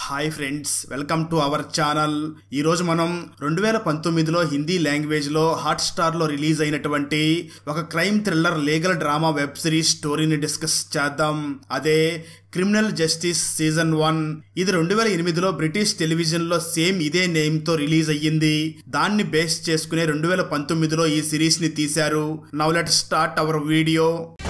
hi friends welcome to our channel ఈ రోజు మనం రెండు వేల పంతొమ్మిదిలో హిందీ లాంగ్వేజ్ లో హాట్ స్టార్ లో రిలీజ్ అయినటువంటి ఒక crime thriller legal drama web series స్టోరీని డిస్కస్ చేద్దాం అదే క్రిమినల్ జస్టిస్ సీజన్ వన్ ఇది రెండు వేల ఎనిమిదిలో బ్రిటిష్ టెలివిజన్ లో సేమ్ ఇదే నేమ్ తో రిలీజ్ అయ్యింది దాన్ని బేస్ చేసుకునే రెండు వేల పంతొమ్మిదిలో ఈ సిరీస్ ని తీశారు now let start our video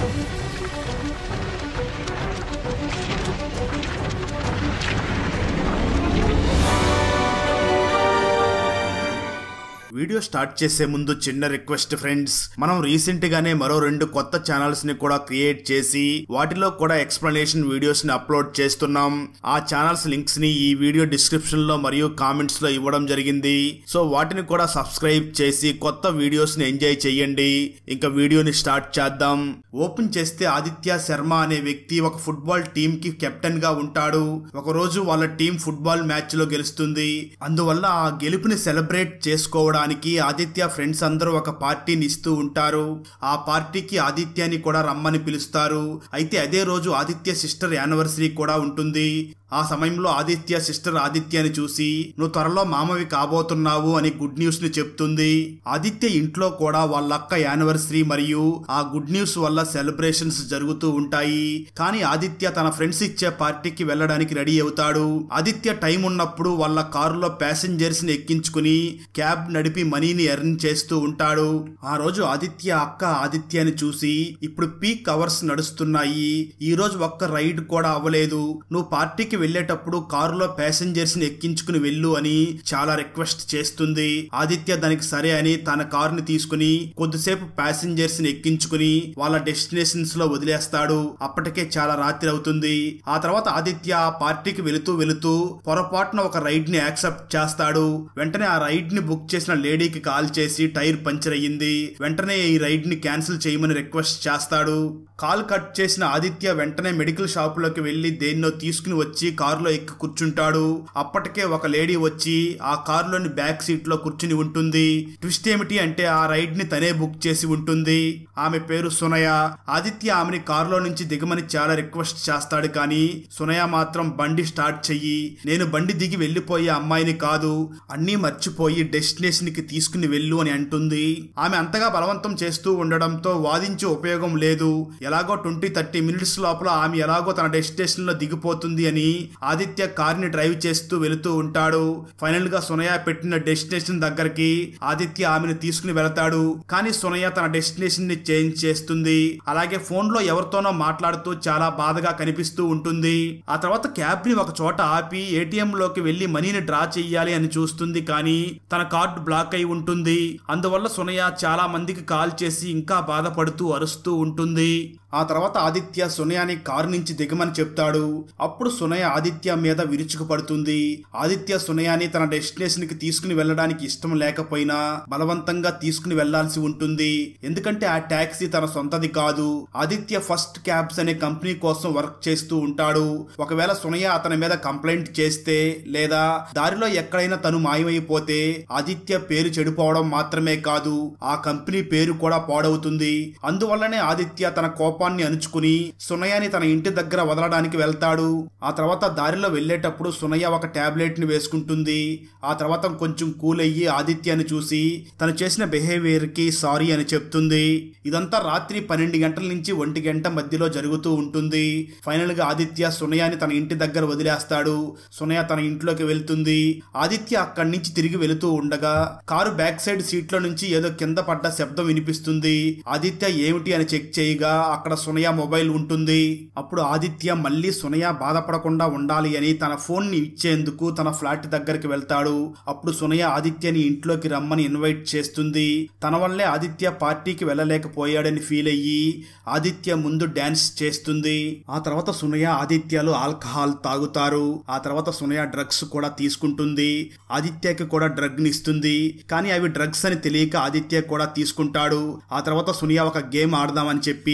video start చేసే ముందు చిన్న రిక్వెస్ట్ ఫ్రెండ్స్ మనం రీసెంట్ గానే మరో రెండు కొత్త ఛానల్స్ ని కూడా క్రియేట్ చేసి వాటిలో కూడా ఎక్స్ప్లెనేషన్ వీడియోస్ ని అప్లోడ్ చేస్తున్నాం ఆ ఛానల్స్ లింక్స్ ని ఈ వీడియో డిస్క్రిప్షన్ లో మరియు కామెంట్స్ లో ఇవ్వడం జరిగింది సో వాటిని కూడా సబ్స్క్రైబ్ చేసి కొత్త వీడియోస్ ని ఎంజాయ్ చేయండి ఇంకా వీడియోని స్టార్ట్ చేద్దాం ఓపెన్ చేస్తే ఆదిత్య శర్మ అనే వ్యక్తి ఒక ఫుట్బాల్ టీం కి కెప్టెన్ గా ఉంటాడు ఒక రోజు వాళ్ళ టీం ఫుట్బాల్ మ్యాచ్ లో గెలుస్తుంది అందువల్ల ఆ గెలుపుని సెలబ్రేట్ చేసుకోవడానికి ఆదిత్య ఫ్రెండ్స్ అందరూ ఒక పార్టీని ఇస్తూ ఉంటారు ఆ పార్టీకి ఆదిత్యని కూడా రమ్మని పిలుస్తారు అయితే అదే రోజు ఆదిత్య సిస్టర్ యానివర్సరీ కూడా ఉంటుంది ఆ సమయంలో ఆదిత్య సిస్టర్ ఆదిత్యని చూసి నువ్వు త్వరలో మామవి కాబోతున్నావు అని గుడ్ న్యూస్ ని చెప్తుంది ఆదిత్య ఇంట్లో కూడా వాళ్ళ అక్క యానివర్సరీ మరియు ఆ గుడ్ న్యూస్ వల్ల సెలబ్రేషన్స్ జరుగుతూ ఉంటాయి కానీ ఆదిత్య తన ఫ్రెండ్స్ ఇచ్చే పార్టీకి వెళ్ళడానికి రెడీ అవుతాడు ఆదిత్య టైం ఉన్నప్పుడు వాళ్ళ కారులో ప్యాసింజర్స్ ని ఎక్కించుకుని క్యాబ్ నడిపి మనీని ఎర్న్ చేస్తూ ఉంటాడు ఆ రోజు ఆదిత్య అక్క ఆదిత్యని చూసి ఇప్పుడు పీక్ అవర్స్ నడుస్తున్నాయి ఈ రోజు ఒక్క రైడ్ కూడా అవ్వలేదు నువ్వు పార్టీకి వెళ్ళేటప్పుడు కారులో ప్యాసింజర్స్ ని ఎక్కించుకుని వెళ్ళు అని చాలా రిక్వెస్ట్ చేస్తుంది ఆదిత్య దానికి సరే అని తన కారుని తీసుకుని కొద్దిసేపు ప్యాసింజర్స్ ని ఎక్కించుకుని వాళ్ళ డెస్టినేషన్స్ లో వదిలేస్తాడు అప్పటికే చాలా రాత్రి అవుతుంది ఆ తర్వాత ఆదిత్య ఆ పార్టీకి వెళుతూ వెళుతూ పొరపాటున ఒక రైడ్ ని యాక్సెప్ట్ చేస్తాడు వెంటనే ఆ రైడ్ ని బుక్ చేసిన లేడీకి కాల్ చేసి టైర్ పంచర్ అయ్యింది వెంటనే ఈ రైడ్ ని క్యాన్సిల్ చేయమని రిక్వెస్ట్ చేస్తాడు కాల్ కట్ చేసిన ఆదిత్య వెంటనే మెడికల్ షాప్ లోకి వెళ్లి దేన్నో తీసుకుని వచ్చి కారులో ఎక్కి కూర్చుంటాడు అప్పటికే ఒక లేడీ వచ్చి ఆ కారులోని బ్యాక్ సీట్ లో కూర్చుని ఉంటుంది ట్విస్ట్ ఏమిటి అంటే ఆ రైడ్ ని తనే బుక్ చేసి ఉంటుంది ఆమె పేరు సునయ ఆదిత్య ఆమెని కారులో నుంచి దిగమని చాలా రిక్వెస్ట్ చేస్తాడు కానీ సునయ మాత్రం బండి స్టార్ట్ చెయ్యి నేను బండి దిగి వెళ్లిపోయే అమ్మాయిని కాదు అన్నీ మర్చిపోయి డెస్టినేషన్ కి తీసుకుని వెళ్ళు అని అంటుంది ఆమె అంతగా బలవంతం చేస్తూ ఉండడంతో వాదించే ఉపయోగం లేదు ఎలాగో ట్వంటీ థర్టీ మినిట్స్ లోపల ఆమె ఎలాగో తన డెస్టినేషన్ లో దిగిపోతుంది అని ఆదిత్య కార్ ని డ్రైవ్ చేస్తూ వెళుతూ ఉంటాడు ఫైనల్ గా సునయ పెట్టిన డెస్టినేషన్ దగ్గరికి ఆదిత్య ఆమెను తీసుకుని వెళతాడు కానీ సునయ తన డెస్టినేషన్ ని చేంజ్ చేస్తుంది అలాగే ఫోన్ లో ఎవరితోనో మాట్లాడుతూ చాలా బాధగా కనిపిస్తూ ఉంటుంది ఆ తర్వాత క్యాబ్ ని ఒక చోట ఆపి ఏటీఎం లోకి వెళ్లి మనీని డ్రా చెయ్యాలి అని చూస్తుంది కానీ తన కార్డు బ్లాక్ అయి ఉంటుంది అందువల్ల సునయ చాలా మందికి కాల్ చేసి ఇంకా బాధపడుతూ అరుస్తూ ఉంటుంది ఆ తర్వాత ఆదిత్య సునయాని కారు నుంచి దిగమని చెప్తాడు అప్పుడు సునయ ఆదిత్య మీద విరుచుకుపడుతుంది ఆదిత్య సునయాని తన డెస్టినేషన్ కి తీసుకుని వెళ్ళడానికి ఇష్టం లేకపోయినా బలవంతంగా తీసుకుని వెళ్లాల్సి ఉంటుంది ఎందుకంటే ఆ టాక్సీ తన సొంతది కాదు ఆదిత్య ఫస్ట్ క్యాబ్స్ అనే కంపెనీ కోసం వర్క్ చేస్తూ ఉంటాడు ఒకవేళ సునయ అతని మీద కంప్లైంట్ చేస్తే లేదా దారిలో ఎక్కడైనా తను మాయమైపోతే ఆదిత్య పేరు చెడిపోవడం మాత్రమే కాదు ఆ కంపెనీ పేరు కూడా పాడవుతుంది అందువల్లనే ఆదిత్య తన కోప కోపాన్ని అణుచుకుని సునయ్యని తన ఇంటి దగ్గర వదలడానికి వెళ్తాడు ఆ తర్వాత దారిలో వెళ్లేటప్పుడు సునయ్య ఒక టాబ్లెట్ ని వేసుకుంటుంది ఆ తర్వాత కొంచెం కూల్ అయ్యి ఆదిత్యాన్ని చూసి తను చేసిన బిహేవియర్ కి సారీ అని చెప్తుంది ఇదంతా రాత్రి పన్నెండు గంటల నుంచి ఒంటి గంట మధ్యలో జరుగుతూ ఉంటుంది ఫైనల్ గా ఆదిత్య సునయాని తన ఇంటి దగ్గర వదిలేస్తాడు సునయ తన ఇంట్లోకి వెళ్తుంది ఆదిత్య అక్కడి నుంచి తిరిగి వెళుతూ ఉండగా కారు బ్యాక్ సైడ్ సీట్ లో నుంచి ఏదో కింద పడ్డ శబ్దం వినిపిస్తుంది ఆదిత్య ఏమిటి అని చెక్ చేయగా అక్కడ సునయ మొబైల్ ఉంటుంది అప్పుడు ఆదిత్య మళ్ళీ సునయ బాధపడకుండా ఉండాలి అని తన ఫోన్ ని ఇచ్చేందుకు తన ఫ్లాట్ దగ్గరికి వెళ్తాడు అప్పుడు సునయ ఆదిత్యని ఇంట్లోకి రమ్మని ఇన్వైట్ చేస్తుంది తన వల్లే ఆదిత్య పార్టీకి వెళ్ళలేకపోయాడని ఫీల్ అయ్యి ఆదిత్య ముందు డాన్స్ చేస్తుంది ఆ తర్వాత సునయ ఆదిత్యలు ఆల్కహాల్ తాగుతారు ఆ తర్వాత సునయ డ్రగ్స్ కూడా తీసుకుంటుంది ఆదిత్యకి కూడా డ్రగ్ ని ఇస్తుంది కానీ అవి డ్రగ్స్ అని తెలియక ఆదిత్య కూడా తీసుకుంటాడు ఆ తర్వాత సునియా ఒక గేమ్ ఆడదామని చెప్పి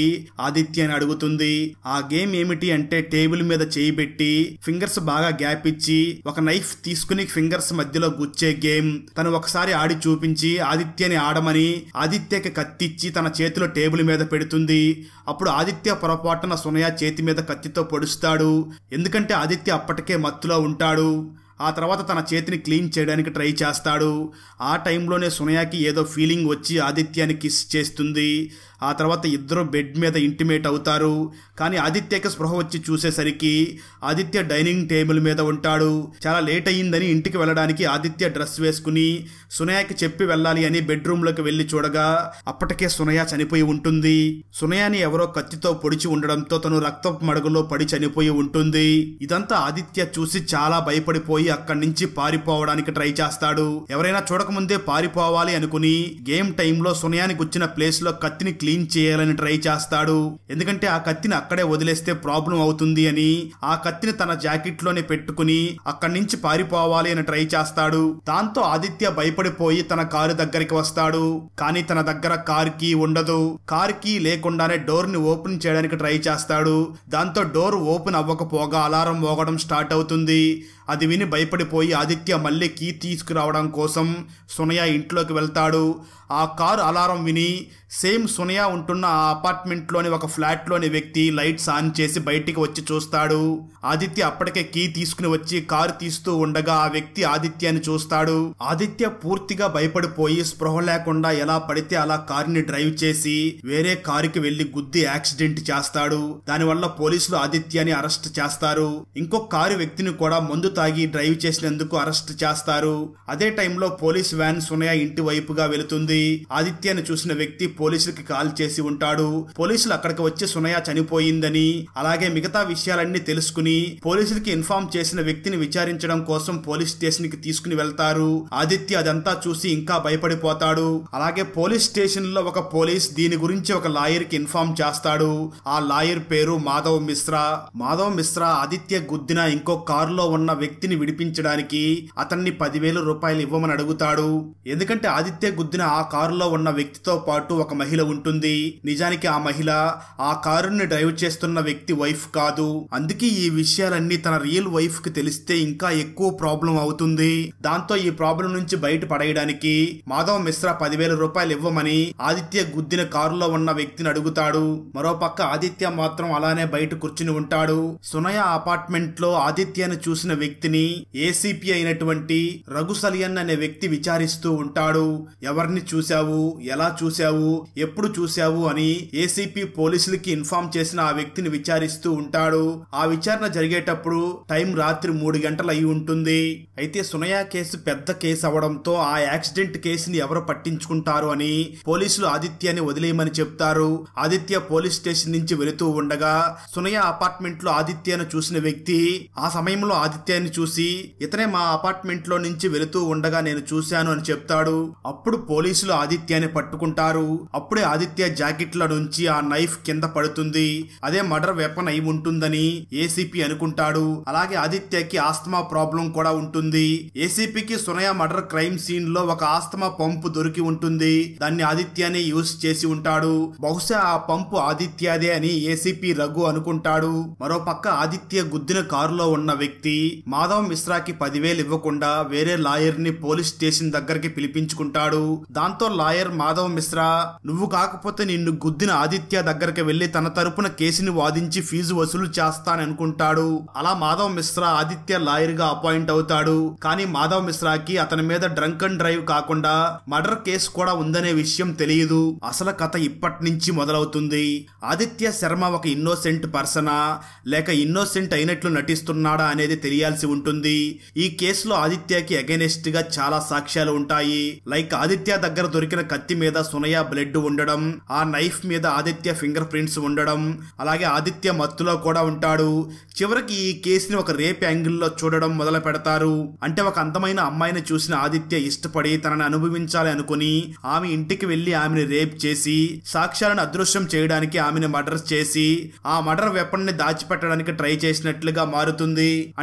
ఆదిత్య అని అడుగుతుంది ఆ గేమ్ ఏమిటి అంటే టేబుల్ మీద చేయి పెట్టి ఫింగర్స్ బాగా గ్యాప్ ఇచ్చి ఒక నైఫ్ తీసుకుని ఫింగర్స్ మధ్యలో గుచ్చే గేమ్ తను ఒకసారి ఆడి చూపించి ఆదిత్యని ఆడమని ఆదిత్యకి కత్తిచ్చి తన చేతిలో టేబుల్ మీద పెడుతుంది అప్పుడు ఆదిత్య పొరపాటున సునయ చేతి మీద కత్తితో పొడుస్తాడు ఎందుకంటే ఆదిత్య అప్పటికే మత్తులో ఉంటాడు ఆ తర్వాత తన చేతిని క్లీన్ చేయడానికి ట్రై చేస్తాడు ఆ టైంలోనే సునయాకి ఏదో ఫీలింగ్ వచ్చి ఆదిత్యాన్ని కిస్ చేస్తుంది ఆ తర్వాత ఇద్దరు బెడ్ మీద ఇంటిమేట్ అవుతారు కానీ ఆదిత్యకి స్పృహ వచ్చి చూసేసరికి ఆదిత్య డైనింగ్ టేబుల్ మీద ఉంటాడు చాలా లేట్ అయ్యిందని ఇంటికి వెళ్ళడానికి ఆదిత్య డ్రెస్ వేసుకుని సునయాకి చెప్పి వెళ్ళాలి అని బెడ్రూమ్లోకి వెళ్ళి చూడగా అప్పటికే సునయ చనిపోయి ఉంటుంది సునయాని ఎవరో కత్తితో పొడిచి ఉండడంతో తను రక్తపు మడుగులో పడి చనిపోయి ఉంటుంది ఇదంతా ఆదిత్య చూసి చాలా భయపడిపోయి అక్కడి నుంచి పారిపోవడానికి ట్రై చేస్తాడు ఎవరైనా చూడకముందే పారిపోవాలి అనుకుని గేమ్ టైంలో సునయాని గుచ్చిన ప్లేస్ లో కత్తిని క్లీన్ చేయాలని ట్రై చేస్తాడు ఎందుకంటే ఆ కత్తిని అక్కడే వదిలేస్తే ప్రాబ్లం అవుతుంది అని ఆ కత్తిని తన జాకెట్ లోనే పెట్టుకుని అక్కడి నుంచి పారిపోవాలి అని ట్రై చేస్తాడు దాంతో ఆదిత్య భయపడిపోయి తన కారు దగ్గరికి వస్తాడు కానీ తన దగ్గర కార్ కీ ఉండదు కార్ కీ లేకుండానే డోర్ ని ఓపెన్ చేయడానికి ట్రై చేస్తాడు దాంతో డోర్ ఓపెన్ అవ్వకపోగా అలారం మోగడం స్టార్ట్ అవుతుంది అది విని భయపడిపోయి ఆదిత్య మళ్ళీ కీ తీసుకురావడం కోసం సునయ ఇంట్లోకి వెళ్తాడు ఆ కారు అలారం విని సేమ్ సునయ ఉంటున్న ఆ అపార్ట్మెంట్లోని ఒక ఫ్లాట్లోని వ్యక్తి లైట్స్ ఆన్ చేసి బయటికి వచ్చి చూస్తాడు ఆదిత్య అప్పటికే కీ తీసుకుని వచ్చి కారు తీస్తూ ఉండగా ఆ వ్యక్తి ఆదిత్యాన్ని చూస్తాడు ఆదిత్య పూర్తిగా భయపడిపోయి స్పృహ లేకుండా ఎలా పడితే అలా కారుని డ్రైవ్ చేసి వేరే కారుకి వెళ్లి గుద్ది యాక్సిడెంట్ చేస్తాడు దానివల్ల పోలీసులు ఆదిత్యాన్ని అరెస్ట్ చేస్తారు ఇంకో కారు వ్యక్తిని కూడా మందు తాగి డ్రైవ్ చేసినందుకు అరెస్ట్ చేస్తారు అదే టైంలో పోలీస్ వ్యాన్ సునయ ఇంటి వైపుగా వెళుతుంది ఆదిత్యను చూసిన వ్యక్తి పోలీసులకి కాల్ చేసి ఉంటాడు పోలీసులు అక్కడికి వచ్చి సునయ చనిపోయిందని అలాగే మిగతా విషయాలన్నీ తెలుసుకుని పోలీసులకి ఇన్ఫార్మ్ చేసిన వ్యక్తిని విచారించడం కోసం పోలీస్ స్టేషన్ కి తీసుకుని వెళ్తారు ఆదిత్య అదంతా చూసి ఇంకా భయపడిపోతాడు అలాగే పోలీస్ స్టేషన్ లో ఒక పోలీస్ దీని గురించి ఒక లాయర్ కి ఇన్ఫార్మ్ చేస్తాడు ఆ లాయర్ పేరు మాధవ్ మిశ్రా మాధవ్ మిశ్రా ఆదిత్య గుద్దిన ఇంకో కారులో ఉన్న వ్యక్తిని విడిపించడానికి అతన్ని పదివేల రూపాయలు ఇవ్వమని అడుగుతాడు ఎందుకంటే ఆదిత్య గుద్దిన ఆ కారులో ఉన్న వ్యక్తితో పాటు ఒక మహిళ ఉంటుంది నిజానికి ఆ మహిళ ఆ కారుని డ్రైవ్ చేస్తున్న వ్యక్తి వైఫ్ కాదు అందుకే ఈ విషయాలన్నీ తన రియల్ వైఫ్ కి తెలిస్తే ఇంకా ఎక్కువ ప్రాబ్లం అవుతుంది దాంతో ఈ ప్రాబ్లం నుంచి బయట పడేయడానికి మాధవ్ మిశ్రా పదివేల రూపాయలు ఇవ్వమని ఆదిత్య గుద్దిన కారులో ఉన్న వ్యక్తిని అడుగుతాడు మరోపక్క ఆదిత్య మాత్రం అలానే బయట కూర్చుని ఉంటాడు సునయ అపార్ట్మెంట్ లో ఆదిత్యను చూసిన వ్యక్తిని ఏసీపీ అయినటువంటి రఘు సలియన్ అనే వ్యక్తి విచారిస్తూ ఉంటాడు ఎవరిని చూశావు ఎలా చూశావు ఎప్పుడు చూశావు అని ఏసీపీ పోలీసులకి ఇన్ఫార్మ్ చేసిన ఆ వ్యక్తిని విచారిస్తూ ఉంటాడు ఆ విచారణ జరిగేటప్పుడు టైం రాత్రి మూడు గంటలు అయి ఉంటుంది అయితే సునయ కేసు పెద్ద కేసు అవడంతో ఆ యాక్సిడెంట్ కేసుని ఎవరు పట్టించుకుంటారు అని పోలీసులు ఆదిత్యాన్ని వదిలేయమని చెప్తారు ఆదిత్య పోలీస్ స్టేషన్ నుంచి వెళుతూ ఉండగా సునయ అపార్ట్మెంట్ లో ఆదిత్యను చూసిన వ్యక్తి ఆ సమయంలో ఆదిత్యాన్ని చూసి ఇతనే మా అపార్ట్మెంట్ లో నుంచి వెళుతూ ఉండగా నేను చూశాను అని చెప్తాడు అప్పుడు పోలీసులు ఆదిత్యాన్ని పట్టుకుంటారు అప్పుడే ఆదిత్య జాకెట్ల నుంచి ఆ నైఫ్ కింద పడుతుంది అదే మర్డర్ వెపన్ అయి ఉంటుందని ఏసీపీ అనుకుంటాడు అలాగే ఆదిత్యకి ఆస్తమా ప్రాబ్లం కూడా ఉంటుంది ఏసీపీకి సునయ మర్డర్ క్రైమ్ సీన్ లో ఒక ఆస్తమా పంపు దొరికి ఉంటుంది దాన్ని ఆదిత్యనే యూజ్ చేసి ఉంటాడు బహుశా ఆ పంపు ఆదిత్యదే అని ఏసీపీ రఘు అనుకుంటాడు మరో పక్క ఆదిత్య గుద్దిన కారులో ఉన్న వ్యక్తి మాధవ్ మిశ్రాకి పదివేలు ఇవ్వకుండా వేరే లాయర్ ని పోలీస్ స్టేషన్ దగ్గరికి పిలిపించుకుంటాడు దాంతో లాయర్ మాధవ్ మిశ్రా నువ్వు కాకపోతే నిన్ను గుద్దిన ఆదిత్య దగ్గరికి వెళ్లి తన తరపున కేసుని వాదించి ఫీజు వసూలు చేస్తాననుకుంటాడు అలా మాధవ్ మిశ్రా ఆదిత్య లాయర్ గా అపాయింట్ అవుతాడు కానీ మాధవ్ మిశ్రాకి అతని మీద డ్రంక్ అండ్ డ్రైవ్ కాకుండా మర్డర్ కేసు కూడా ఉందనే విషయం తెలియదు అసలు కథ ఇప్పటి నుంచి మొదలవుతుంది ఆదిత్య శర్మ ఒక ఇన్నోసెంట్ పర్సనా లేక ఇన్నోసెంట్ అయినట్లు నటిస్తున్నాడా అనేది తెలియాల్సి ఉంటుంది ఈ కేసులో ఆదిత్యకి అగైనెస్ట్ గా చాలా సాక్ష్యాలు ఉంటాయి లైక్ ఆదిత్య దగ్గర దొరికిన కత్తి మీద సునయ బ్లడ్ ఉండడం ఆ నైఫ్ మీద ఆదిత్య ఫింగర్ ప్రింట్స్ ఉండడం అలాగే ఆదిత్య మత్తులో కూడా ఉంటాడు చివరికి ఈ కేసుని ఒక రేప్ యాంగిల్లో చూడడం మొదలు పెడతారు అంటే ఒక అందమైన అమ్మాయిని చూసిన ఆదిత్య ఇష్టపడి తనని అనుభవించాలి అనుకుని ఆమె ఇంటికి వెళ్లి ఆమెను రేప్ చేసి సాక్ష్యాలను అదృశ్యం చేయడానికి ఆమెను మర్డర్ చేసి ఆ మర్డర్ వెపన్ ని దాచిపెట్టడానికి ట్రై చేసినట్లుగా మారుతుంది అంటే ఈ కేసు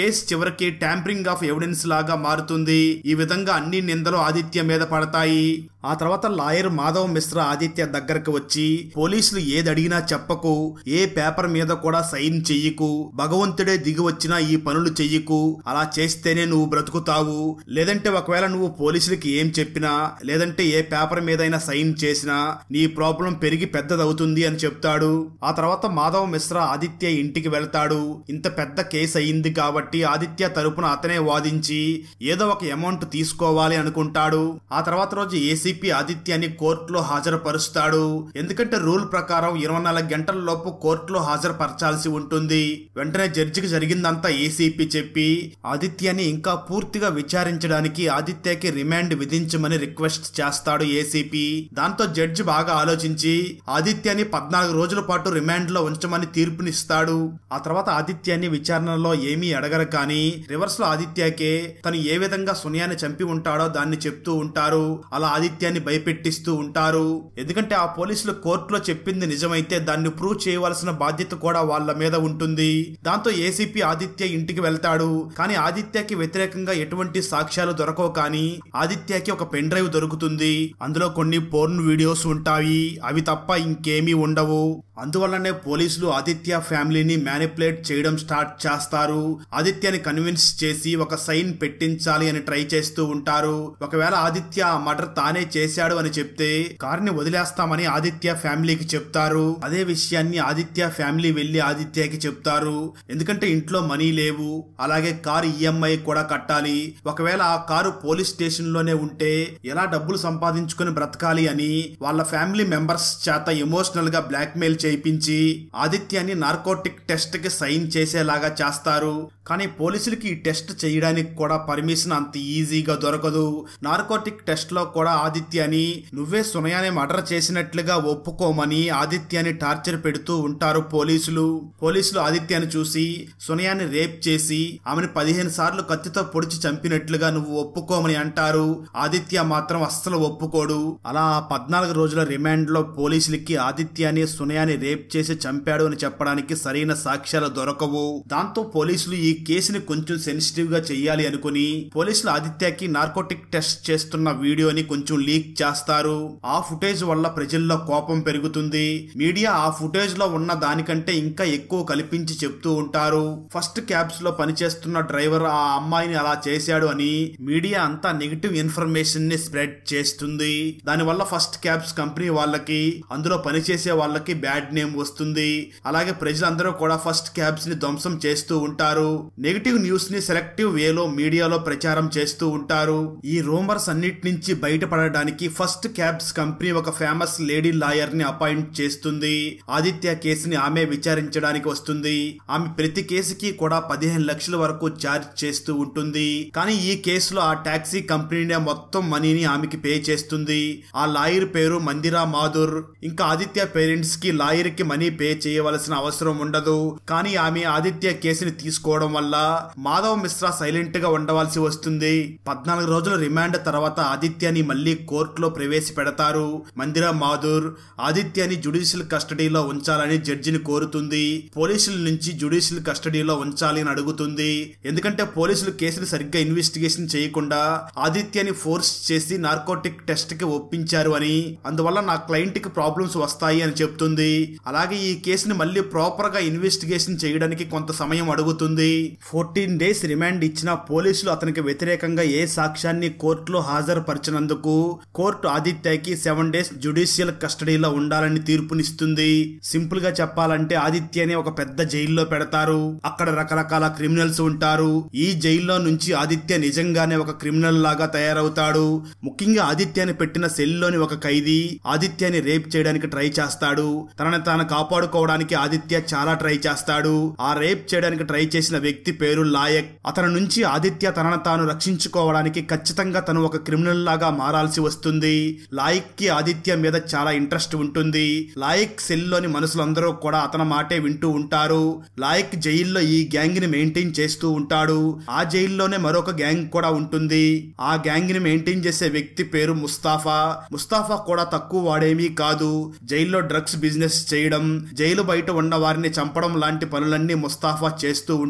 కేసు చివరికి ట్యాంపరింగ్ ఆఫ్ ఎవిడెన్స్ లాగా మారుతుంది ఈ విధంగా అన్ని నిందలు ఆదిత్య మీద పడతాయి ఆ తర్వాత లాయర్ మాధవ్ మిశ్రా ఆదిత్య దగ్గరకు వచ్చి పోలీసులు ఏది అడిగినా చెప్పకు ఏ పేపర్ మీద కూడా సైన్ చెయ్యకు భగవంతుడే దిగి వచ్చినా ఈ పనులు చెయ్యకు అలా చేస్తేనే నువ్వు బ్రతుకుతావు లేదంటే ఒకవేళ నువ్వు పోలీసులకి ఏం చెప్పినా లేదంటే ఏ పేపర్ మీదైనా సైన్ చేసినా నీ ప్రాబ్లం పెరిగి పెద్దదవుతుంది అని చెప్తాడు ఆ తర్వాత మాధవ్ మిశ్రా ఆదిత్య ఇంటికి వెళ్తాడు ఇంత పెద్ద కేసు అయింది కాబట్టి ఆదిత్య తరపున అతనే వాదించి ఏదో ఒక అమౌంట్ తీసుకోవాలి అనుకుంటాడు ఆ తర్వాత రోజు ఏసీపీ ఆదిత్యాన్ని కోర్టులో హాజరుపరుస్తాడు ఎందుకంటే రూల్ ప్రకారం ఇరవై నాలుగు గంటల లోపు కోర్టులో హాజరుపరచాల్సి ఉంటుంది వెంటనే జడ్జికి జరిగిందంతా ఏసీపీ చెప్పి ఆదిత్యాన్ని ఇంకా పూర్తిగా విచారించడానికి ఆదిత్యకి రిమాండ్ విధించమని రిక్వెస్ట్ చేస్తాడు ఏసీపీ దాంతో జడ్జి బాగా ఆలోచించి ఆదిత్యాన్ని పద్నాలుగు రోజుల పాటు రిమాండ్ లో ఉంచమని తీర్పునిస్తాడు ఆ తర్వాత ఆదిత్యాన్ని విచారణలో ఏమీ అడగరు కానీ రివర్స్ లో ఆదిత్యకే తను ఏ విధంగా సునియాన్ని చంపి ఉంటాడో దాన్ని చెప్తూ ఉంటారు అలా ఆదిత్యాన్ని భయపెట్టిస్తూ ఉంటారు ఎందుకంటే ఆ పోలీసులు కోర్టులో చెప్పింది నిజమైతే దాన్ని ప్రూవ్ చేయవలసిన బాధ్యత కూడా వాళ్ళ మీద ఉంటుంది దాంతో ఏసీపీ ఆదిత్య ఇంటికి వెళ్తాడు కానీ ఆదిత్యకి వ్యతిరేకంగా ఎటువంటి సాక్ష్యాలు దొరకవు కానీ ఆదిత్యకి ఒక పెన్ డ్రైవ్ దొరుకుతుంది అందులో కొన్ని పోర్న్ వీడియోస్ ఉంటాయి అవి తప్ప ఇంకేమీ ఉండవు అందువల్లనే పోలీసులు ఆదిత్య ఫ్యామిలీని మ్యానిపులేట్ చేయడం స్టార్ట్ చేస్తారు ఆదిత్యని కన్విన్స్ చేసి ఒక సైన్ పెట్టించాలి అని ట్రై చేస్తూ ఉంటారు ఒకవేళ ఆదిత్య ఆ మర్డర్ తానే చేశాడు అని చెప్తే కారుని వదిలేస్తామని ఆదిత్య ఫ్యామిలీకి చెప్తారు అదే విషయాన్ని ఆదిత్య ఫ్యామిలీ వెళ్లి ఆదిత్యకి చెప్తారు ఎందుకంటే ఇంట్లో మనీ లేవు అలాగే కారు ఈఎంఐ కూడా కట్టాలి ఒకవేళ ఆ కారు పోలీస్ స్టేషన్ లోనే ఉంటే ఎలా డబ్బులు సంపాదించుకుని బ్రతకాలి అని వాళ్ళ ఫ్యామిలీ మెంబర్స్ చేత ఎమోషనల్ గా బ్లాక్ మెయిల్ చేయించి ఆదిత్యాన్ని నార్కోటిక్ టెస్ట్ కి సైన్ చేసేలాగా చేస్తారు కానీ పోలీసులకి ఈ టెస్ట్ చేయడానికి కూడా పర్మిషన్ అంత ఈజీగా దొరకదు నార్కోటిక్ టెస్ట్ లో కూడా ఆదిత్యాని నువ్వే సునయాన్ని మర్డర్ చేసినట్లుగా ఒప్పుకోమని ఆదిత్యాన్ని టార్చర్ పెడుతూ ఉంటారు పోలీసులు పోలీసులు ఆదిత్యాన్ని చూసి సునయాన్ని రేప్ చేసి ఆమెను పదిహేను సార్లు కత్తితో పొడిచి చంపినట్లుగా నువ్వు ఒప్పుకోమని అంటారు ఆదిత్య మాత్రం అస్సలు ఒప్పుకోడు అలా ఆ పద్నాలుగు రోజుల రిమాండ్ లో పోలీసులకి ఆదిత్యాన్ని సునయాన్ని రేప్ చేసి చంపాడు అని చెప్పడానికి సరైన సాక్ష్యాలు దొరకవు దాంతో పోలీసులు ఈ కేసుని కొంచెం సెన్సిటివ్ గా చెయ్యాలి అనుకుని పోలీసులు ఆదిత్యకి నార్కోటిక్ టెస్ట్ చేస్తున్న వీడియోని కొంచెం లీక్ చేస్తారు ఆ ఫుటేజ్ వల్ల ప్రజల్లో కోపం పెరుగుతుంది మీడియా ఆ ఫుటేజ్ లో ఉన్న దానికంటే ఇంకా ఎక్కువ కల్పించి చెప్తూ ఉంటారు ఫస్ట్ క్యాబ్స్ లో పనిచేస్తున్న డ్రైవర్ ఆ అమ్మాయిని అలా చేశాడు అని మీడియా అంతా నెగిటివ్ ఇన్ఫర్మేషన్ ని స్ప్రెడ్ చేస్తుంది దానివల్ల ఫస్ట్ క్యాబ్స్ కంపెనీ వాళ్ళకి అందులో పనిచేసే వాళ్ళకి బ్యాడ్ నేమ్ వస్తుంది అలాగే ప్రజలందరూ కూడా ఫస్ట్ క్యాబ్స్ ని ధ్వంసం చేస్తూ ఉంటారు నెగిటివ్ న్యూస్ ని సెలెక్టివ్ వేలో మీడియాలో ప్రచారం చేస్తూ ఉంటారు ఈ రూమర్స్ అన్నిటి నుంచి బయటపడడానికి ఫస్ట్ క్యాబ్స్ కంపెనీ ఒక ఫేమస్ లేడీ లాయర్ ని అపాయింట్ చేస్తుంది ఆదిత్య కేసుని ఆమె విచారించడానికి వస్తుంది ఆమె ప్రతి కేసుకి కూడా పదిహేను లక్షల వరకు ఛార్జ్ చేస్తూ ఉంటుంది కానీ ఈ కేసులో ఆ టాక్సీ కంపెనీనే మొత్తం మనీని ఆమెకి పే చేస్తుంది ఆ లాయర్ పేరు మందిరా మాధుర్ ఇంకా ఆదిత్య పేరెంట్స్ కి లాయర్ కి మనీ పే చేయవలసిన అవసరం ఉండదు కానీ ఆమె ఆదిత్య కేసుని తీసుకోవడం వల్ల మాధవ్ మిశ్రా సైలెంట్ గా ఉండవలసి వస్తుంది పద్నాలుగు రోజుల రిమాండ్ తర్వాత ఆదిత్యని మళ్ళీ కోర్టులో ప్రవేశపెడతారు మందిరా మాధుర్ ఆదిత్యని జుడిషియల్ కస్టడీలో ఉంచాలని జడ్జిని కోరుతుంది పోలీసుల నుంచి జుడిషియల్ కస్టడీలో ఉంచాలి అని అడుగుతుంది ఎందుకంటే పోలీసులు కేసులు సరిగ్గా ఇన్వెస్టిగేషన్ చేయకుండా ఆదిత్యని ఫోర్స్ చేసి నార్కోటిక్ టెస్ట్ కి ఒప్పించారు అని అందువల్ల నా క్లయింట్ కి ప్రాబ్లమ్స్ వస్తాయి అని చెప్తుంది అలాగే ఈ కేసుని మళ్ళీ ప్రాపర్ గా ఇన్వెస్టిగేషన్ చేయడానికి కొంత సమయం అడుగుతుంది ఫోర్టీన్ డేస్ రిమాండ్ ఇచ్చిన పోలీసులు అతనికి వ్యతిరేకంగా ఏ సాక్ష్యాన్ని కోర్టులో హాజరుపరిచినందుకు కోర్టు ఆదిత్యకి సెవెన్ డేస్ జుడిషియల్ కస్టడీలో ఉండాలని తీర్పునిస్తుంది సింపుల్ గా చెప్పాలంటే ఆదిత్యని ఒక పెద్ద జైల్లో పెడతారు అక్కడ రకరకాల క్రిమినల్స్ ఉంటారు ఈ జైల్లో నుంచి ఆదిత్య నిజంగానే ఒక క్రిమినల్ లాగా తయారవుతాడు ముఖ్యంగా ఆదిత్యని పెట్టిన సెల్లోని ఒక ఖైదీ ఆదిత్యని రేప్ చేయడానికి ట్రై చేస్తాడు తనని తాను కాపాడుకోవడానికి ఆదిత్య చాలా ట్రై చేస్తాడు ఆ రేప్ చేయడానికి ట్రై చేసిన వ్యక్తి పేరు లాయక్ అతని నుంచి ఆదిత్య తనను తాను రక్షించుకోవడానికి ఖచ్చితంగా తను ఒక క్రిమినల్ లాగా మారాల్సి వస్తుంది లాయక్ కి ఆదిత్య మీద చాలా ఇంట్రెస్ట్ ఉంటుంది లాయక్ సెల్ లోని మనుషులందరూ కూడా అతని మాటే వింటూ ఉంటారు లాయక్ జైల్లో ఈ గ్యాంగ్ ని మెయింటైన్ చేస్తూ ఉంటాడు ఆ జైల్లోనే మరొక గ్యాంగ్ కూడా ఉంటుంది ఆ గ్యాంగ్ ని మెయింటైన్ చేసే వ్యక్తి పేరు ముస్తాఫా ముస్తాఫా కూడా తక్కువ వాడేమీ కాదు జైల్లో డ్రగ్స్ బిజినెస్ చేయడం జైలు బయట ఉన్న వారిని చంపడం లాంటి పనులన్నీ ముస్తాఫా చేస్తూ ఉంటాడు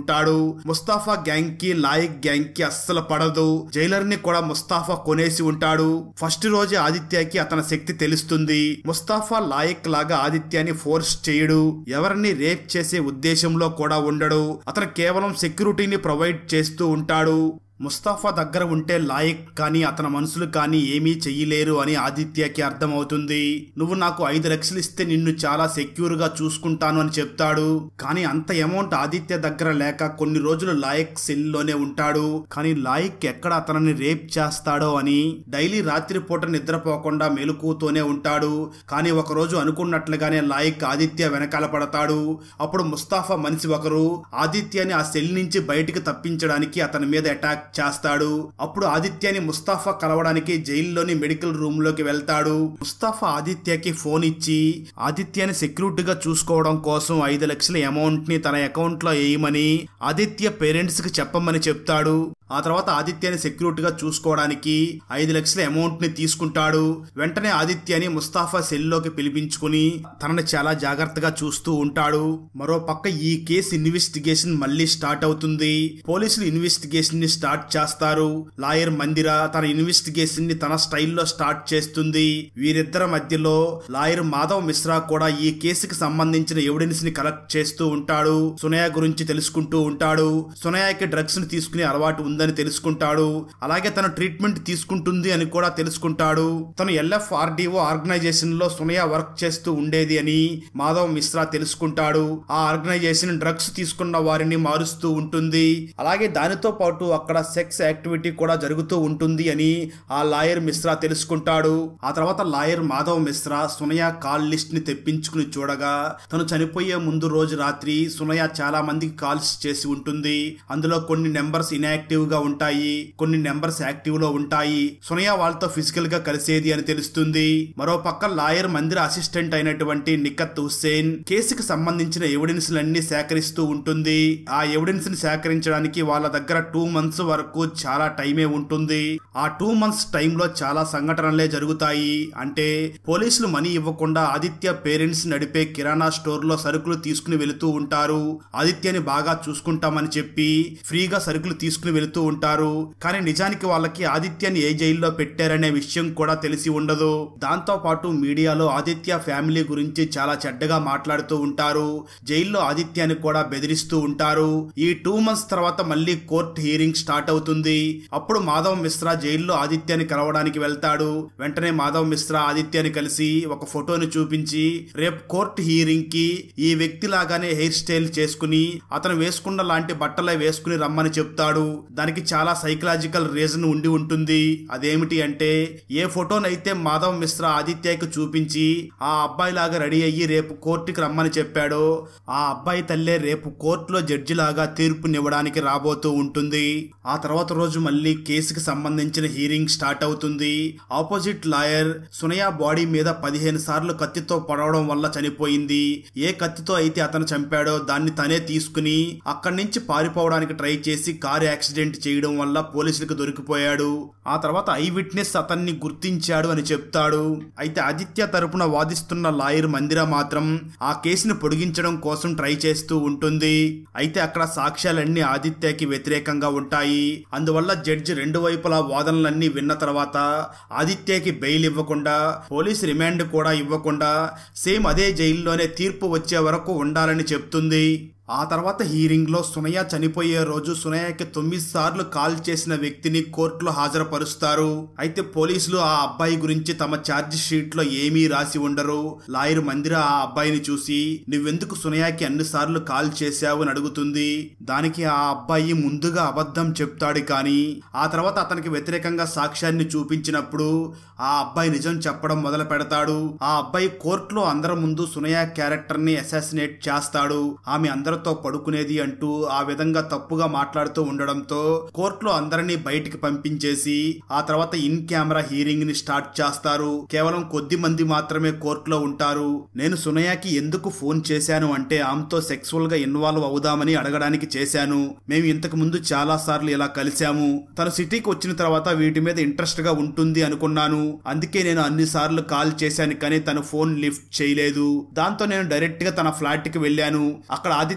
ముస్తాఫా గ్యాంగ్ కి లాయిక్ గ్యాంగ్ కి అస్సలు పడదు జైలర్ ని కూడా ముస్తాఫా కొనేసి ఉంటాడు ఫస్ట్ రోజే ఆదిత్యకి అతని శక్తి తెలుస్తుంది ముస్తాఫా లాయిక్ లాగా ఆదిత్యాన్ని ఫోర్స్ చేయడు ఎవరిని రేప్ చేసే ఉద్దేశంలో కూడా ఉండడు అతను కేవలం సెక్యూరిటీని ప్రొవైడ్ చేస్తూ ఉంటాడు ముస్తాఫా దగ్గర ఉంటే లాయక్ కానీ అతని మనుషులు కానీ ఏమీ చెయ్యలేరు అని ఆదిత్యకి అర్థమవుతుంది నువ్వు నాకు ఐదు లక్షలు ఇస్తే నిన్ను చాలా సెక్యూర్ గా చూసుకుంటాను అని చెప్తాడు కానీ అంత అమౌంట్ ఆదిత్య దగ్గర లేక కొన్ని రోజులు లాయక్ సెల్ లోనే ఉంటాడు కానీ లాయక్ ఎక్కడ అతనిని రేప్ చేస్తాడో అని డైలీ రాత్రిపూట నిద్రపోకుండా మెలకుతూనే ఉంటాడు కానీ ఒకరోజు అనుకున్నట్లుగానే లాయక్ ఆదిత్య వెనకాల పడతాడు అప్పుడు ముస్తాఫా మనిషి ఒకరు ఆదిత్యని ఆ సెల్ నుంచి బయటికి తప్పించడానికి అతని మీద అటాక్ చేస్తాడు అప్పుడు ఆదిత్యని ముస్తాఫా కలవడానికి జైల్లోని మెడికల్ రూమ్ లోకి వెళ్తాడు ముస్తాఫా ఆదిత్యకి ఫోన్ ఇచ్చి ఆదిత్యని సెక్యూరిటీగా చూసుకోవడం కోసం ఐదు లక్షల అమౌంట్ ని తన అకౌంట్ లో వేయమని ఆదిత్య పేరెంట్స్ కి చెప్పమని చెప్తాడు ఆ తర్వాత ఆదిత్యని సెక్యూరిటీగా చూసుకోవడానికి ఐదు లక్షల అమౌంట్ ని తీసుకుంటాడు వెంటనే ఆదిత్యని ముస్తాఫా సెల్లోకి పిలిపించుకుని తనని చాలా జాగ్రత్తగా చూస్తూ ఉంటాడు మరో పక్క ఈ కేసు ఇన్వెస్టిగేషన్ మళ్ళీ స్టార్ట్ అవుతుంది పోలీసులు ఇన్వెస్టిగేషన్ ని స్టార్ట్ చేస్తారు లాయర్ మందిర తన ఇన్వెస్టిగేషన్ ని తన స్టైల్లో స్టార్ట్ చేస్తుంది వీరిద్దరి మధ్యలో లాయర్ మాధవ్ మిశ్రా కూడా ఈ కేసుకి సంబంధించిన ఎవిడెన్స్ ని కలెక్ట్ చేస్తూ ఉంటాడు సునయ గురించి తెలుసుకుంటూ ఉంటాడు సునయాకి డ్రగ్స్ ని తీసుకునే అలవాటు ఉందని తెలుసుకుంటాడు అలాగే తన ట్రీట్మెంట్ తీసుకుంటుంది అని కూడా తెలుసుకుంటాడు తను ఎల్ఎఫ్ ఆర్డీఓ ఆర్గనైజేషన్ లో సునయ వర్క్ చేస్తూ ఉండేది అని మాధవ్ మిశ్రా తెలుసుకుంటాడు ఆ ఆర్గనైజేషన్ డ్రగ్స్ తీసుకున్న వారిని మారుస్తూ ఉంటుంది అలాగే దానితో పాటు అక్కడ సెక్స్ యాక్టివిటీ కూడా జరుగుతూ ఉంటుంది అని ఆ లాయర్ మిశ్రా తెలుసుకుంటాడు ఆ తర్వాత lawyer Madhav Mishra Sunaya call list ని తెప్పించుకుని చూడగా తను చనిపోయే ముందు రోజు రాత్రి సునయ చాలా మందికి కాల్స్ చేసి ఉంటుంది అందులో కొన్ని నెంబర్స్ ఇన్యాక్టివ్ గా ఉంటాయి కొన్ని నెంబర్స్ యాక్టివ్ లో ఉంటాయి సునయ వాళ్ళతో ఫిజికల్ గా కలిసేది అని తెలుస్తుంది మరో పక్క లాయర్ మందిర అసిస్టెంట్ అయినటువంటి నికత్ హుస్సేన్ కేసుకి సంబంధించిన ఎవిడెన్స్ లన్నీ సేకరిస్తూ ఉంటుంది ఆ ఎవిడెన్స్ ని సేకరించడానికి వాళ్ళ దగ్గర టూ మంత్స్ వరకు చాలా టైమే ఉంటుంది ఆ టూ మంత్స్ టైంలో చాలా సంఘటనలే జరుగుతాయి అంటే పోలీసులు మనీ ఇవ్వకుండా ఆదిత్య పేరెంట్స్ నడిపే కిరాణా స్టోర్ లో సరుకులు తీసుకుని వెళుతూ ఉంటారు ఆదిత్యని బాగా చూసుకుంటామని చెప్పి ఫ్రీగా సరుకులు తీసుకుని వెళుతూ ఉంటారు కానీ నిజానికి వాళ్ళకి ఆదిత్యని ఏ జైల్లో పెట్టారనే విషయం కూడా తెలిసి ఉండదు దాంతో పాటు మీడియాలో ఆదిత్య ఫ్యామిలీ గురించి చాలా చెడ్డగా మాట్లాడుతూ ఉంటారు జైల్లో ఆదిత్యాన్ని కూడా బెదిరిస్తూ ఉంటారు ఈ టూ మంత్స్ తర్వాత మళ్ళీ కోర్ట్ హీరింగ్ స్టార్ట్ అవుతుంది అప్పుడు మాధవ్ మిశ్రా జైల్లో ఆదిత్యాన్ని కలవడానికి వెళ్తాడు వెంటనే మాధవ్ మిశ్రా ఆదిత్యాన్ని కలిసి ఒక ఫోటోని చూపించి రేపు కోర్ట్ హీరింగ్ కి ఈ వ్యక్తి లాగానే హెయిర్ స్టైల్ చేసుకుని అతను వేసుకున్న లాంటి బట్టలే వేసుకుని రమ్మని చెప్తాడు దానికి చాలా సైకలాజికల్ రీజన్ ఉండి ఉంటుంది అదేమిటి అంటే ఏ ఫోటోనైతే మాధవ్ మిశ్రా ఆదిత్యకి చూపించి ఆ అబ్బాయి లాగా రెడీ అయ్యి రేపు కోర్టుకి రమ్మని చెప్పాడో ఆ అబ్బాయి తల్లే రేపు కోర్టులో జడ్జి లాగా తీర్పునివ్వడానికి రాబోతూ ఉంటుంది ఆ తర్వాత రోజు మళ్ళీ కేసుకి సంబంధించిన హీరింగ్ స్టార్ట్ అవుతుంది ఆపోజిట్ లాయర్ సునయా బాడీ మీద పదిహేను సార్లు కత్తితో పడవడం వల్ల చనిపోయింది ఏ కత్తితో అయితే అతను చంపాడో దాన్ని తనే తీసుకుని అక్కడి నుంచి పారిపోవడానికి ట్రై చేసి కారు యాక్సిడెంట్ చేయడం వల్ల పోలీసులకు దొరికిపోయాడు ఆ తర్వాత ఐ విట్నెస్ అతన్ని గుర్తించాడు అని చెప్తాడు అయితే ఆదిత్య తరపున వాదిస్తున్న లాయర్ మందిర మాత్రం ఆ కేసును పొడిగించడం కోసం ట్రై చేస్తూ ఉంటుంది అయితే అక్కడ సాక్ష్యాలన్నీ ఆదిత్యకి వ్యతిరేకంగా ఉంటాయి అందువల్ల జడ్జి రెండు వైపులా వాదనలన్నీ విన్న తర్వాత ఆదిత్యకి బెయిల్ ఇవ్వకుండా పోలీస్ రిమాండ్ కూడా ఇవ్వకుండా సేమ్ అదే జైల్లోనే తీర్పు వచ్చే వరకు ఉండాలని చెప్తుంది ఆ తర్వాత హీరింగ్ లో సునయ చనిపోయే రోజు సునయకి తొమ్మిది సార్లు కాల్ చేసిన వ్యక్తిని కోర్టులో హాజరుపరుస్తారు అయితే పోలీసులు ఆ అబ్బాయి గురించి తమ ఛార్జ్ షీట్ లో ఏమీ రాసి ఉండరు లాయర్ మందిర ఆ అబ్బాయిని చూసి నువ్వెందుకు సునయాకి అన్ని సార్లు కాల్ చేశావు అని అడుగుతుంది దానికి ఆ అబ్బాయి ముందుగా అబద్ధం చెప్తాడు కానీ ఆ తర్వాత అతనికి వ్యతిరేకంగా సాక్ష్యాన్ని చూపించినప్పుడు ఆ అబ్బాయి నిజం చెప్పడం మొదలు పెడతాడు ఆ అబ్బాయి కోర్టులో అందరి ముందు సునయ క్యారెక్టర్ ని అసాసినేట్ చేస్తాడు ఆమె అందరితో పడుకునేది అంటూ ఆ విధంగా తప్పుగా మాట్లాడుతూ ఉండడంతో కోర్టులో అందరినీ బయటికి పంపించేసి ఆ తర్వాత ఇన్ కెమెరా హీరింగ్ ని స్టార్ట్ చేస్తారు కేవలం కొద్ది మంది మాత్రమే కోర్టులో ఉంటారు నేను సునయాకి ఎందుకు ఫోన్ చేశాను అంటే ఆమెతో సెక్సువల్ గా ఇన్వాల్వ్ అవుదామని అడగడానికి చేశాను మేము ఇంతకు ముందు చాలా సార్లు ఇలా కలిశాము తను సిటీకి వచ్చిన తర్వాత వీటి మీద ఇంట్రెస్ట్ గా ఉంటుంది అనుకున్నాను అందుకే నేను అన్ని సార్లు కాల్ చేశాను కానీ తను ఫోన్ లిఫ్ట్ చేయలేదు దాంతో నేను డైరెక్ట్ గా తన ఫ్లాట్ కి వెళ్ళాను అక్కడ ఆదిత్య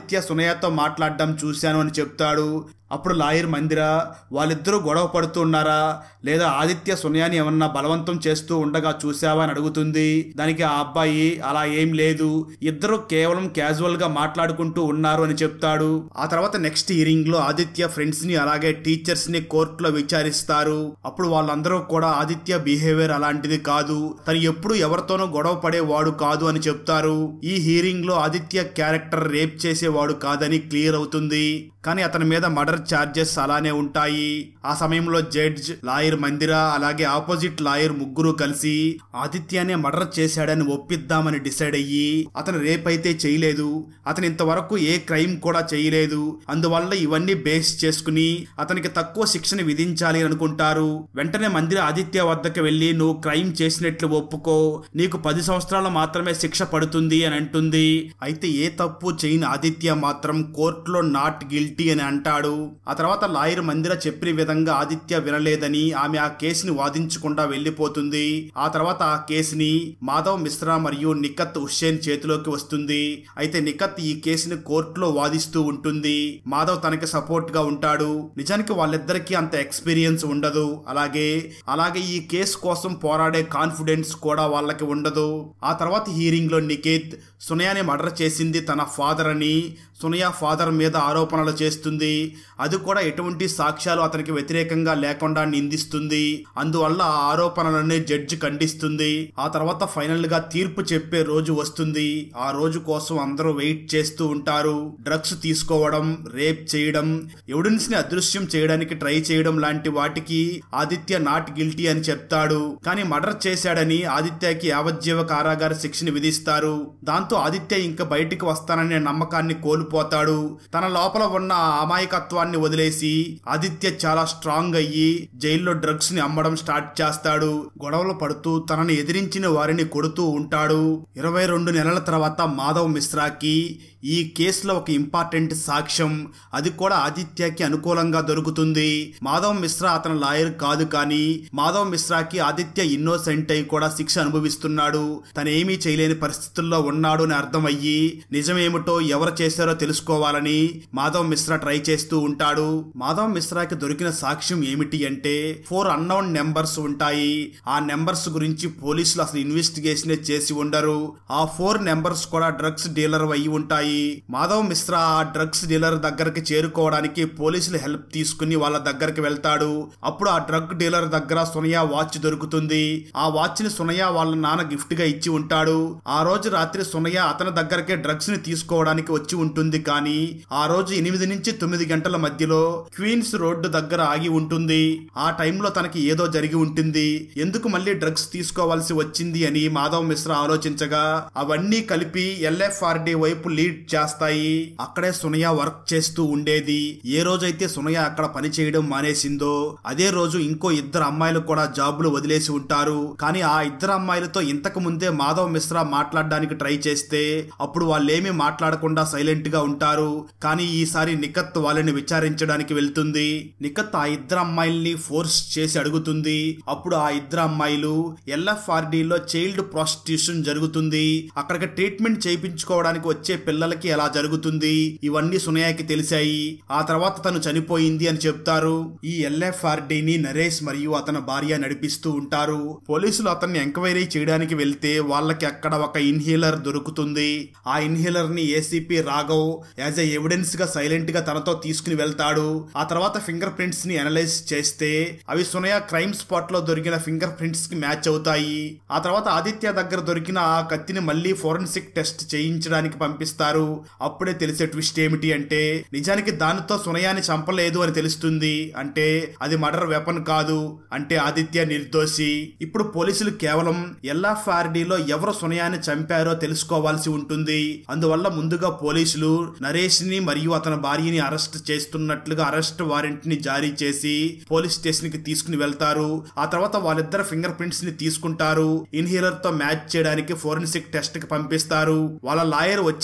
ఆదిత్య సునయతో మాట్లాడడం చూశాను అని చెప్తాడు అప్పుడు లాయర్ మందిర వాళ్ళిద్దరూ గొడవ పడుతున్నారా లేదా ఆదిత్య సునయాని ఏమన్నా బలవంతం చేస్తూ ఉండగా చూసావా అని అడుగుతుంది దానికి ఆ అబ్బాయి అలా ఏం లేదు ఇద్దరు కేవలం క్యాజువల్ గా మాట్లాడుకుంటూ ఉన్నారు అని చెప్తాడు ఆ తర్వాత నెక్స్ట్ హియరింగ్ లో ఆదిత్య ఫ్రెండ్స్ ని అలాగే టీచర్స్ ని కోర్టులో విచారిస్తారు అప్పుడు వాళ్ళందరూ కూడా ఆదిత్య బిహేవియర్ అలాంటిది కాదు తను ఎప్పుడు ఎవరితోనూ గొడవ పడేవాడు కాదు అని చెప్తారు ఈ హియరింగ్ లో ఆదిత్య క్యారెక్టర్ రేప్ చేసేవాడు కాదని క్లియర్ అవుతుంది కానీ అతని మీద మర్డర్ ఛార్జెస్ అలానే ఉంటాయి ఆ సమయంలో జడ్జ్ లాయర్ మందిర అలాగే ఆపోజిట్ లాయర్ ముగ్గురు కలిసి ఆదిత్యనే మర్డర్ చేశాడని ఒప్పిద్దామని డిసైడ్ అయ్యి అతను రేప్ అయితే చేయలేదు అతను ఇంతవరకు ఏ క్రైమ్ కూడా చేయలేదు అందువల్ల ఇవన్నీ బేస్ చేసుకుని అతనికి తక్కువ శిక్షణ విధించాలి అనుకుంటారు వెంటనే మందిర ఆదిత్య వద్దకు వెళ్లి నువ్వు క్రైమ్ చేసినట్లు ఒప్పుకో నీకు పది సంవత్సరాలు మాత్రమే శిక్ష పడుతుంది అని అంటుంది అయితే ఏ తప్పు చేయని ఆదిత్య మాత్రం కోర్టులో నాట్ గిల్టీ అని అంటాడు ఆ తర్వాత లాయర్ మందిర చెప్పిన విధంగా ఆదిత్య వినలేదని ఆమె ఆ కేసుని వాదించకుండా వెళ్లిపోతుంది ఆ తర్వాత ఆ కేసుని మాధవ్ మిశ్రా మరియు నిఖత్ హుస్సేన్ చేతిలోకి వస్తుంది అయితే నిఖత్ ఈ కేసుని కోర్టులో వాదిస్తూ ఉంటుంది మాధవ్ తనకి సపోర్ట్ గా ఉంటాడు నిజానికి వాళ్ళిద్దరికీ అంత ఎక్స్పీరియన్స్ ఉండదు అలాగే అలాగే ఈ కేసు కోసం పోరాడే కాన్ఫిడెన్స్ కూడా వాళ్ళకి ఉండదు ఆ తర్వాత హీరింగ్ లో నికేత్ సునయాని మర్డర్ చేసింది తన ఫాదర్ అని సునయా ఫాదర్ మీద ఆరోపణలు చేస్తుంది అది కూడా ఎటువంటి సాక్ష్యాలు అతనికి వ్యతిరేకంగా లేకుండా నిందిస్తుంది అందువల్ల ఆ ఆరోపణలన్నీ జడ్జి ఖండిస్తుంది ఆ తర్వాత ఫైనల్ గా తీర్పు చెప్పే రోజు వస్తుంది ఆ రోజు కోసం అందరూ వెయిట్ చేస్తూ ఉంటారు డ్రగ్స్ తీసుకోవడం రేప్ చేయడం ఎవిడెన్స్ ని అదృశ్యం చేయడానికి ట్రై చేయడం లాంటి వాటికి ఆదిత్య నాట్ గిల్టీ అని చెప్తాడు కానీ మర్డర్ చేశాడని ఆదిత్యకి యావజ్జీవ కారాగార శిక్షని విధిస్తారు దాంతో ఆదిత్య ఇంకా బయటికి వస్తాననే నమ్మకాన్ని కోల్పోతాడు తన లోపల ఉన్న ఆ అమాయకత్వాన్ని వదిలేసి ఆదిత్య చాలా స్ట్రాంగ్ అయ్యి జైల్లో డ్రగ్స్ ని అమ్మడం స్టార్ట్ చేస్తాడు గొడవలు పడుతూ తనని ఎదిరించిన వారిని కొడుతూ ఉంటాడు ఇరవై రెండు నెలల తర్వాత మాధవ్ మిశ్రాకి ఈ కేసులో ఒక ఇంపార్టెంట్ సాక్ష్యం అది కూడా ఆదిత్యకి అనుకూలంగా దొరుకుతుంది మాధవ్ మిశ్రా అతని లాయర్ కాదు కానీ మాధవ్ మిశ్రాకి ఆదిత్య ఇన్నోసెంట్ అయి కూడా శిక్ష అనుభవిస్తున్నాడు తనేమీ చేయలేని పరిస్థితుల్లో ఉన్నాడు అని అర్థమయ్యి నిజమేమిటో ఎవరు చేశారో తెలుసుకోవాలని మాధవ్ మిశ్రా ట్రై చేస్తూ ఉంటాడు మాధవ్ మిశ్రాకి దొరికిన సాక్ష్యం ఏమిటి అంటే ఫోర్ అన్నౌన్ నెంబర్స్ ఉంటాయి ఆ నెంబర్స్ గురించి పోలీసులు అసలు ఇన్వెస్టిగేషన్ చేసి ఉండరు ఆ ఫోర్ నెంబర్స్ కూడా డ్రగ్స్ డీలర్ అయి ఉంటాయి మాధవ్ మిశ్రా ఆ డ్రగ్స్ డీలర్ దగ్గరికి చేరుకోవడానికి పోలీసులు హెల్ప్ తీసుకుని వాళ్ళ దగ్గరికి వెళ్తాడు అప్పుడు ఆ డ్రగ్ డీలర్ దగ్గర సునయా వాచ్ దొరుకుతుంది ఆ వాచ్ ని సునయా వాళ్ళ నాన్న గిఫ్ట్ గా ఇచ్చి ఉంటాడు ఆ రోజు రాత్రి సునయ అతని దగ్గరకే డ్రగ్స్ ని తీసుకోవడానికి వచ్చి ఉంటుంది కానీ ఆ రోజు ఎనిమిది నుంచి తొమ్మిది గంటల మధ్యలో క్వీన్స్ రోడ్డు దగ్గర ఆగి ఉంటుంది ఆ టైంలో తనకి ఏదో జరిగి ఉంటుంది ఎందుకు మళ్ళీ డ్రగ్స్ తీసుకోవాల్సి వచ్చింది అని మాధవ్ మిశ్రా ఆలోచించగా అవన్నీ కలిపి ఎల్ఎఫ్ఆర్డి వైపు లీడ్ చేస్తాయి అక్కడే సునయ వర్క్ చేస్తూ ఉండేది ఏ రోజైతే సునయ అక్కడ పని చేయడం మానేసిందో అదే రోజు ఇంకో ఇద్దరు అమ్మాయిలు కూడా జాబులు వదిలేసి ఉంటారు కానీ ఆ ఇద్దరు అమ్మాయిలతో ఇంతకు ముందే మాధవ్ మిశ్రా మాట్లాడడానికి ట్రై చేస్తే అప్పుడు వాళ్ళేమీ మాట్లాడకుండా సైలెంట్ గా ఉంటారు కానీ ఈసారి నిఖత్ వాళ్ళని విచారించడానికి వెళ్తుంది నిఖత్ ఆ ఇద్దరు అమ్మాయిల్ని ఫోర్స్ చేసి అడుగుతుంది అప్పుడు ఆ ఇద్దరు అమ్మాయిలు ఎల్ఎఫ్ఆర్డి లో చైల్డ్ ప్రాస్టిట్యూషన్ జరుగుతుంది అక్కడికి ట్రీట్మెంట్ చేయించుకోవడానికి వచ్చే పిల్లలకి ఎలా జరుగుతుంది ఇవన్నీ సునయాకి తెలిసాయి ఆ తర్వాత తను చనిపోయింది అని చెప్తారు ఈ ఎల్ఎఫ్ఆర్డి ని నరేష్ మరియు అతని భార్య నడిపిస్తూ ఉంటారు పోలీసులు అతన్ని ఎంక్వైరీ చేయడానికి వెళ్తే వాళ్ళకి అక్కడ ఒక ఇన్హేలర్ దొరుకుతుంది ఆ ఇన్హేలర్ ని ACP Raghav as a evidence గా సైలెంట్ గా తనతో తీసుకుని వెళ్తాడు ఆ తర్వాత ఫింగర్ ప్రింట్స్ ని అనలైజ్ చేస్తే అవి సునయ క్రైమ్ స్పాట్ లో దొరికిన ఫింగర్ ప్రింట్స్ కి మ్యాచ్ అవుతాయి ఆ తర్వాత ఆదిత్య దగ్గర దొరికిన ఆ కత్తిని మళ్ళీ ఫోరెన్సిక్ టెస్ట్ చేయించడానికి పంపిస్తారు అప్పుడే తెలిసే ట్విస్ట్ ఏమిటి అంటే నిజానికి దానితో సునయాన్ని చంపలేదు అని తెలుస్తుంది అంటే అది మర్డర్ వెపన్ కాదు అంటే ఆదిత్య నిర్దోషి ఇప్పుడు పోలీసులు కేవలం ఎల్లాఫార్డీలో ఎవరు సునయాన్ని చంపారో తెలుసుకోవాల్సి ఉంటుంది అందువల్ల ముందుగా పోలీసులు నరేష్ ని మరియు అతని భార్యని అరెస్ట్ చేస్తున్నట్లుగా అరెస్ట్ వారెంట్ ని జారీ చేసి పోలీస్ స్టేషన్ కి తీసుకుని వెళ్తారు ఆ తర్వాత వాళ్ళిద్దరు ఫింగర్ ప్రింట్స్ ని తీసుకుంటారు ఇన్హీలర్ తో మ్యాచ్ చేయడానికి ఫోరెన్సిక్ టెస్ట్ కి పంపిస్తారు వాళ్ళ లాయర్ వచ్చే వరకు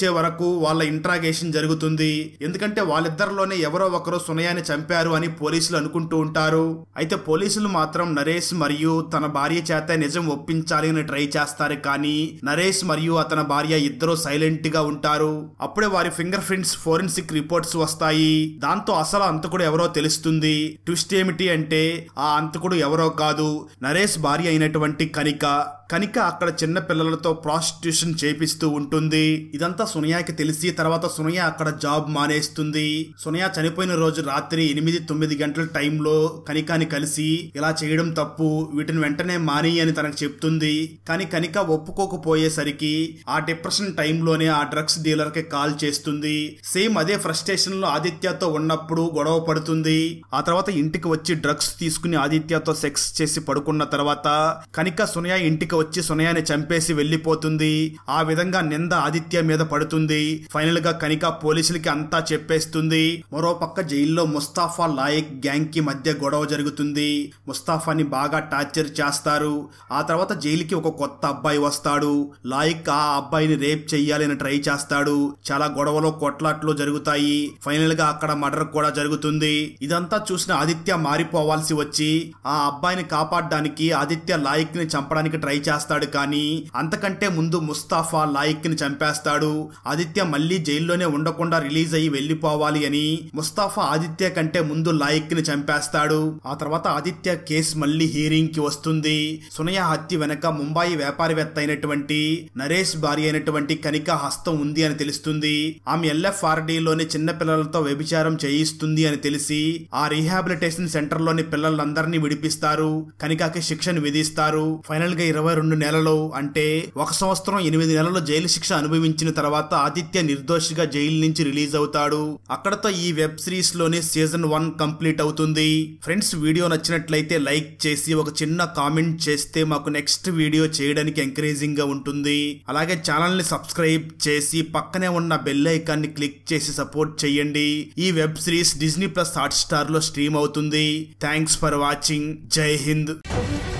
వరకు వాళ్ళ ఇంట్రాగేషన్ జరుగుతుంది ఎందుకంటే వాళ్ళిద్దరిలోనే ఎవరో ఒకరు సునయాన్ని చంపారు అని పోలీసులు అనుకుంటూ ఉంటారు అయితే పోలీసులు మాత్రం నరేష్ మరియు తన భార్య చేత నిజం ఒప్పించాలి అని ట్రై చేస్తారు కానీ నరేష్ మరియు అతని భార్య ఇద్దరు సైలెంట్ గా ఉంటారు అప్పుడే వారి ఫింగర్ ప్రింట్స్ ఫోరెన్సిక్ రిపోర్ట్స్ వస్తాయి దాంతో అసలు అంతకుడు ఎవరో తెలుస్తుంది ట్విస్ట్ ఏమిటి అంటే ఆ అంతకుడు ఎవరో కాదు నరేష్ భార్య అయినటువంటి కనిక కనిక అక్కడ చిన్న పిల్లలతో ప్రాస్టిట్యూషన్ చేపిస్తూ ఉంటుంది ఇదంతా సునయాకి తెలిసి తర్వాత సునయ అక్కడ జాబ్ మానేస్తుంది సునయ చనిపోయిన రోజు రాత్రి ఎనిమిది తొమ్మిది గంటల టైంలో కనికాని కలిసి ఇలా చేయడం తప్పు వీటిని వెంటనే మాని అని తనకు చెప్తుంది కానీ కనిక ఒప్పుకోకపోయేసరికి ఆ డిప్రెషన్ టైంలోనే ఆ డ్రగ్స్ డీలర్ కి కాల్ చేస్తుంది సేమ్ అదే ఫ్రస్ట్రేషన్ లో ఆదిత్యతో ఉన్నప్పుడు గొడవ పడుతుంది ఆ తర్వాత ఇంటికి వచ్చి డ్రగ్స్ తీసుకుని ఆదిత్యతో సెక్స్ చేసి పడుకున్న తర్వాత కనిక సునయ ఇంటికి వచ్చి సునయాని చంపేసి వెళ్లిపోతుంది ఆ విధంగా నింద ఆదిత్య మీద పడుతుంది ఫైనల్ గా కనిక పోలీసులకి అంతా చెప్పేస్తుంది మరో పక్క జైల్లో ముస్తాఫా లాయక్ గ్యాంగ్ కి మధ్య గొడవ జరుగుతుంది ముస్తాఫాని బాగా టార్చర్ చేస్తారు ఆ తర్వాత జైలుకి ఒక కొత్త అబ్బాయి వస్తాడు లాయక్ ఆ అబ్బాయిని రేప్ చెయ్యాలని ట్రై చేస్తాడు చాలా గొడవలు కొట్లాట్లు జరుగుతాయి ఫైనల్ గా అక్కడ మర్డర్ కూడా జరుగుతుంది ఇదంతా చూసిన ఆదిత్య మారిపోవాల్సి వచ్చి ఆ అబ్బాయిని కాపాడడానికి ఆదిత్య లాయక్ ని చంపడానికి ట్రై చేస్తాడు కానీ అంతకంటే ముందు ముస్తాఫా లాయక్ ని చంపేస్తాడు ఆదిత్య మళ్ళీ జైల్లోనే ఉండకుండా రిలీజ్ అయ్యి వెళ్లిపోవాలి అని ముస్తాఫా ఆదిత్య కంటే ముందు లాయక్ ని చంపేస్తాడు ఆ తర్వాత ఆదిత్య కేసు మళ్ళీ హీరింగ్ కి వస్తుంది సునయ హత్య వెనక ముంబాయి వ్యాపారవేత్త అయినటువంటి నరేష్ భార్య అయినటువంటి కనిక హస్తం ఉంది అని తెలుస్తుంది ఆమె ఎల్ఎఫ్ఆర్డి లోని చిన్న పిల్లలతో వ్యభిచారం చేయిస్తుంది అని తెలిసి ఆ రీహాబిలిటేషన్ సెంటర్ లోని పిల్లలందరినీ విడిపిస్తారు కనికాకి శిక్షను విధిస్తారు ఫైనల్ గా ఇరవై రెండు నెలలు అంటే ఒక సంవత్సరం ఎనిమిది నెలలు జైలు శిక్ష అనుభవించిన తర్వాత ఆదిత్య నిర్దోషిగా జైలు నుంచి రిలీజ్ అవుతాడు అక్కడతో ఈ వెబ్ సిరీస్ లోని సీజన్ వన్ కంప్లీట్ అవుతుంది ఫ్రెండ్స్ వీడియో నచ్చినట్లయితే లైక్ చేసి ఒక చిన్న కామెంట్ చేస్తే మాకు నెక్స్ట్ వీడియో చేయడానికి ఎంకరేజింగ్ గా ఉంటుంది అలాగే ఛానల్ ని సబ్స్క్రైబ్ చేసి పక్కనే ఉన్న బెల్ ఐకాన్ ని క్లిక్ చేసి సపోర్ట్ చేయండి ఈ web series Disney plus Hotstar లో స్ట్రీమ్ అవుతుంది thanks for watching Jai Hind